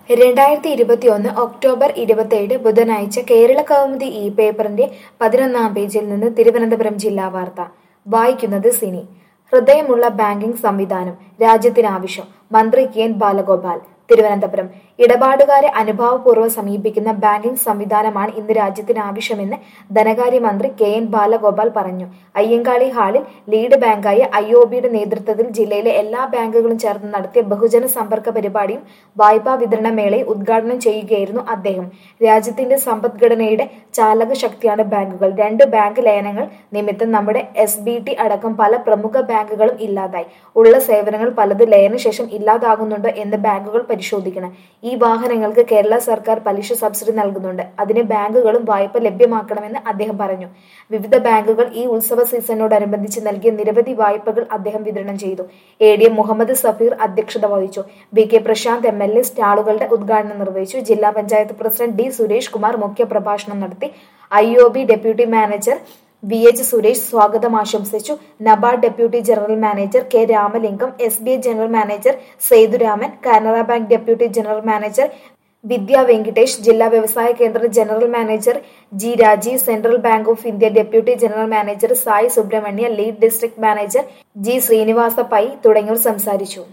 രണ്ടായിരത്തി ഇരുപത്തിയൊന്ന് ഒക്ടോബർ ഇരുപത്തിയേഴ് ബുധനാഴ്ച കേരള കൗമുദി ഈ പേപ്പറിന്റെ പതിനൊന്നാം പേജിൽ നിന്ന് തിരുവനന്തപുരം ജില്ലാ വാർത്ത വായിക്കുന്നത് സിനി ഹൃദയമുള്ള ബാങ്കിംഗ് സംവിധാനം രാജ്യത്തിനാവശ്യം മന്ത്രി കെ എൻ ബാലഗോപാൽ തിരുവനന്തപുരം ഇടപാടുകാരെ അനുഭാവപൂർവ്വം സമീപിക്കുന്ന ബാങ്കിംഗ് സംവിധാനമാണ് ഇന്ന് രാജ്യത്തിന് ആവശ്യമെന്ന് ധനകാര്യമന്ത്രി കെ എൻ ബാലഗോപാൽ പറഞ്ഞു അയ്യങ്കാളി ഹാളിൽ ലീഡ് ബാങ്കായ ഐ ഒ ബിയുടെ നേതൃത്വത്തിൽ ജില്ലയിലെ എല്ലാ ബാങ്കുകളും ചേർന്ന് നടത്തിയ ബഹുജന സമ്പർക്ക പരിപാടിയും വായ്പാ വിതരണ മേളയും ഉദ്ഘാടനം ചെയ്യുകയായിരുന്നു അദ്ദേഹം രാജ്യത്തിന്റെ സമ്പദ്ഘടനയുടെ ചാലക ശക്തിയാണ് ബാങ്കുകൾ രണ്ട് ബാങ്ക് ലയനങ്ങൾ നിമിത്തം നമ്മുടെ എസ് ബി ടി അടക്കം പല പ്രമുഖ ബാങ്കുകളും ഇല്ലാതായി ഉള്ള സേവനങ്ങൾ പലത് ലയനശേഷം ഇല്ലാതാകുന്നുണ്ടോ എന്ന് ബാങ്കുകൾ പരിശോധിക്കണം ഈ വാഹനങ്ങൾക്ക് കേരള സർക്കാർ പലിശ സബ്സിഡി നൽകുന്നുണ്ട് അതിന് ബാങ്കുകളും വായ്പ ലഭ്യമാക്കണമെന്ന് അദ്ദേഹം പറഞ്ഞു വിവിധ ബാങ്കുകൾ ഈ ഉത്സവ സീസണിനോടനുബന്ധിച്ച് നൽകിയ നിരവധി വായ്പകൾ അദ്ദേഹം വിതരണം ചെയ്തു A D M Muhammad Safeer അധ്യക്ഷത വഹിച്ചു V K Prashanth M L A സ്റ്റാളുകളുടെ ഉദ്ഘാടനം നിർവഹിച്ചു ജില്ലാ പഞ്ചായത്ത് പ്രസിഡന്റ് ഡി സുരേഷ് കുമാർ മുഖ്യ പ്രഭാഷണം നടത്തി I O B deputy manager V H Suresh സ്വാഗതം ആശംസിച്ചു NABARD deputy general manager K Ramalingam S B I general manager Sethuraman Canara bank deputy general manager Vidya Venkitesh ജില്ലാ വ്യവസായ കേന്ദ്ര general manager G Rajeev Central Bank of India deputy general manager Sai Subrahmanya lead district manager G Srinivasa Pai തുടങ്ങിയവർ സംസാരിച്ചു